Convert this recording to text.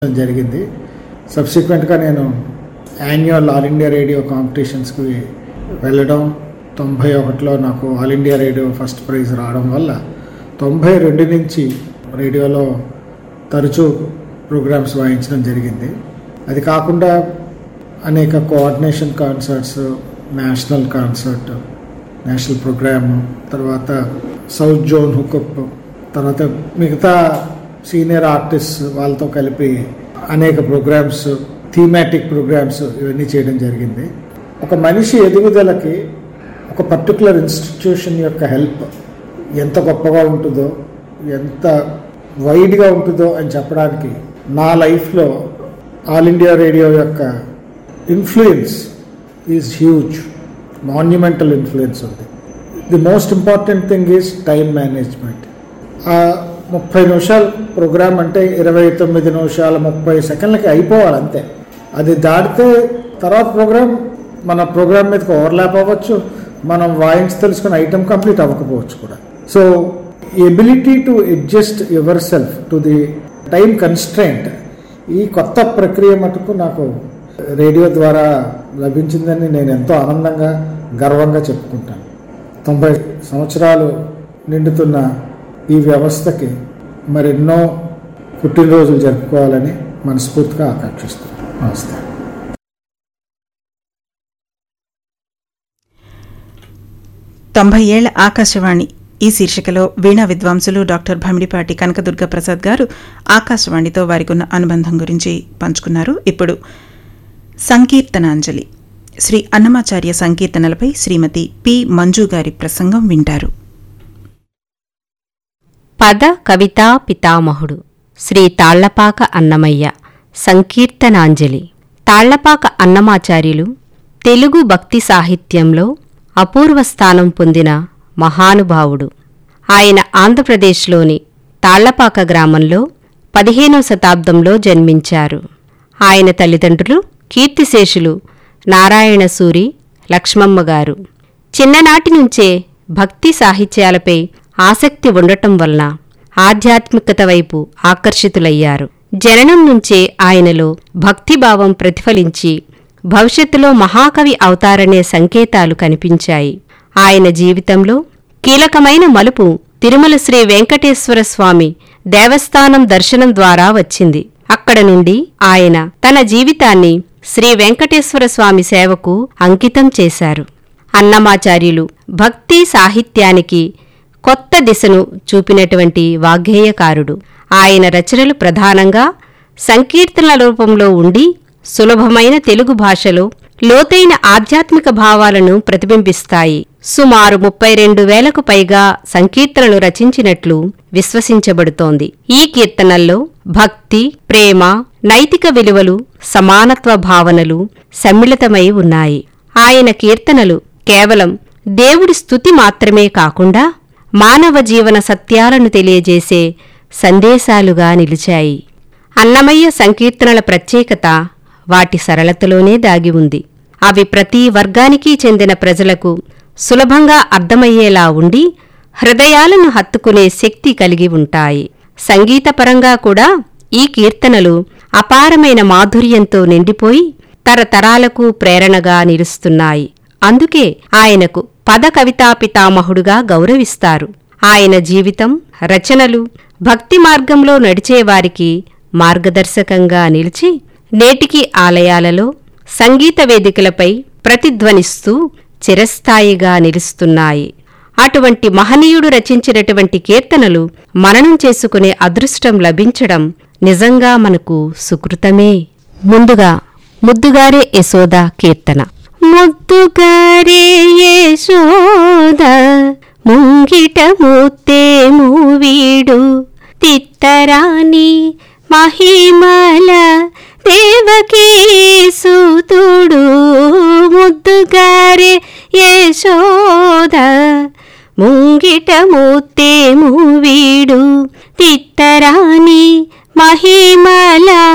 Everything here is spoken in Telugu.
జరిగింది సబ్సిక్వెంట్గా నేను యాన్యువల్ ఆల్ ఇండియా రేడియో కాంపిటీషన్స్కి వెళ్ళడం తొంభై ఒకటిలో నాకు all India radio first prize రావడం వల్ల తొంభై రెండు నుంచి రేడియోలో తరచూ ప్రోగ్రామ్స్ వాయించడం జరిగింది అది కాకుండా అనేక coordination concerts national concert national programme తర్వాత సౌత్ జోన్ హుకప్ తర్వాత మిగతా సీనియర్ ఆర్టిస్ట్ వాళ్ళతో కలిపి అనేక ప్రోగ్రామ్స్ థీమాటిక్ ప్రోగ్రామ్స్ ఇవన్నీ చేయడం జరిగింది ఒక మనిషి ఎదుగుదలకి ఒక పర్టికులర్ ఇన్స్టిట్యూషన్ యొక్క హెల్ప్ ఎంత గొప్పగా ఉంటుందో ఎంత వైడ్గా ఉంటుందో అని చెప్పడానికి నా లైఫ్లో ఆల్ ఇండియా రేడియో యొక్క influence is huge monumental influence ఉంది the most important thing is time management ఆ ముప్పై నిమిషాల ప్రోగ్రామ్ అంటే ఇరవై తొమ్మిది నిమిషాల ముప్పై సెకండ్లకి అయిపోవాలి అంతే అది దాటితే తర్వాత ప్రోగ్రామ్ మన ప్రోగ్రామ్ మీదకి ఓవర్లాప్ అవ్వచ్చు మనం వాయించి తెలుసుకున్న ఐటమ్ కంప్లీట్ అవ్వకపోవచ్చు కూడా so ability to adjust yourself to the time constraint ఈ కొత్త ప్రక్రియ మటుకు నాకు రేడియో ద్వారా లభించిందని నేను ఎంతో ఆనందంగా గర్వంగా చెప్పుకుంటాను తొంభై సంవత్సరాలు నిండుతున్న ఈ వ్యవస్థకి మరెన్నో పుట్టినరోజులు జరుపుకోవాలని మనస్ఫూర్తిగా ఆకాంక్షిస్తున్నాను నమస్తే తొంభై ఏళ్ల ఆకాశవాణి ఈ శీర్షికలో వీణా విద్వాంసులు డాక్టర్ భమిడిపాటి కనకదుర్గ ప్రసాద్ గారు ఆకాశవాణితో వారికున్న అనుబంధం గురించి పంచుకున్నారు ఇప్పుడు సంకీర్తనాంజలి శ్రీ అన్నమాచార్య సంకీర్తనలపై శ్రీమతి పి మంజు గారి ప్రసంగం వింటారు పద కవితా పితామహుడు శ్రీ తాళ్లపాక అన్నమయ్య సంకీర్తనాంజలి తాళ్లపాక అన్నమాచార్యులు తెలుగు భక్తి సాహిత్యంలో అపూర్వ స్థానం పొందిన మహానుభావుడు ఆయన ఆంధ్రప్రదేశ్లోని తాళ్లపాక గ్రామంలో పదిహేనవ శతాబ్దంలో జన్మించారు ఆయన తల్లిదండ్రులు కీర్తిశేషులు నారాయణసూరి లక్ష్మమ్మ గారు చిన్ననాటి నుంచే భక్తి సాహిత్యాలపై ఆసక్తి ఉండటం వలన ఆధ్యాత్మికత వైపు ఆకర్షితులయ్యారు జననం నుంచే ఆయనలో భక్తిభావం ప్రతిఫలించి భవిష్యత్తులో మహాకవి అవుతారనే సంకేతాలు కనిపించాయి ఆయన జీవితంలో కీలకమైన మలుపు తిరుమల శ్రీ వెంకటేశ్వర స్వామి దేవస్థానం దర్శనం ద్వారా వచ్చింది అక్కడ నుండి ఆయన తన జీవితాన్ని శ్రీ వెంకటేశ్వర స్వామి సేవకు అంకితం చేశారు అన్నమాచార్యులు భక్తి సాహిత్యానికి కొత్త దిశను చూపినటువంటి వాగ్గేయకారుడు ఆయన రచనలు ప్రధానంగా సంకీర్తనల రూపంలో ఉండి సులభమైన తెలుగు భాషలో లోతైన ఆధ్యాత్మిక భావాలను ప్రతిబింబిస్తాయి సుమారు ముప్పై రెండు వేలకు పైగా సంకీర్తనలు రచించినట్లు విశ్వసించబడుతోంది ఈ కీర్తనల్లో భక్తి ప్రేమ నైతిక విలువలు సమానత్వ భావనలు సమ్మిళితమై ఉన్నాయి ఆయన కీర్తనలు కేవలం దేవుడి స్తుతి మాత్రమే కాకుండా మానవ జీవన సత్యాలను తెలియజేసే సందేశాలుగా నిలిచాయి అన్నమయ్య సంకీర్తనల ప్రత్యేకత వాటి సరళతలోనే దాగి ఉంది అవి ప్రతి వర్గానికి చెందిన ప్రజలకు సులభంగా అర్థమయ్యేలా ఉండి హృదయాలను హత్తుకునే శక్తి కలిగి ఉంటాయి సంగీతపరంగా కూడా ఈ కీర్తనలు అపారమైన మాధుర్యంతో నిండిపోయి తరతరాలకు ప్రేరణగా నిలుస్తున్నాయి అందుకే ఆయనకు పద కవితా పితామహుడుగా గౌరవిస్తారు ఆయన జీవితం రచనలు భక్తి మార్గంలో నడిచేవారికి మార్గదర్శకంగా నిలిచి నేటికి ఆలయాలలో సంగీత వేదికలపై ప్రతిధ్వనిస్తూ చిరస్థాయిగా నిలుస్తున్నాయి అటువంటి మహనీయుడు రచించినటువంటి కీర్తనలు మననం చేసుకునే అదృష్టం లభించడం నిజంగా మనకు సుకృతమే ముందుగా ముద్దుగారే యశోద కీర్తన ముద్దుగారే యశోద ముంగిట ముత్తే మూవీడు తిత్తరాని మహిమల దేవకీ సూతుడు ముద్దుగారే యశోద ముంగిట ముత్తే మూవీడు తిత్తరాని మహిమల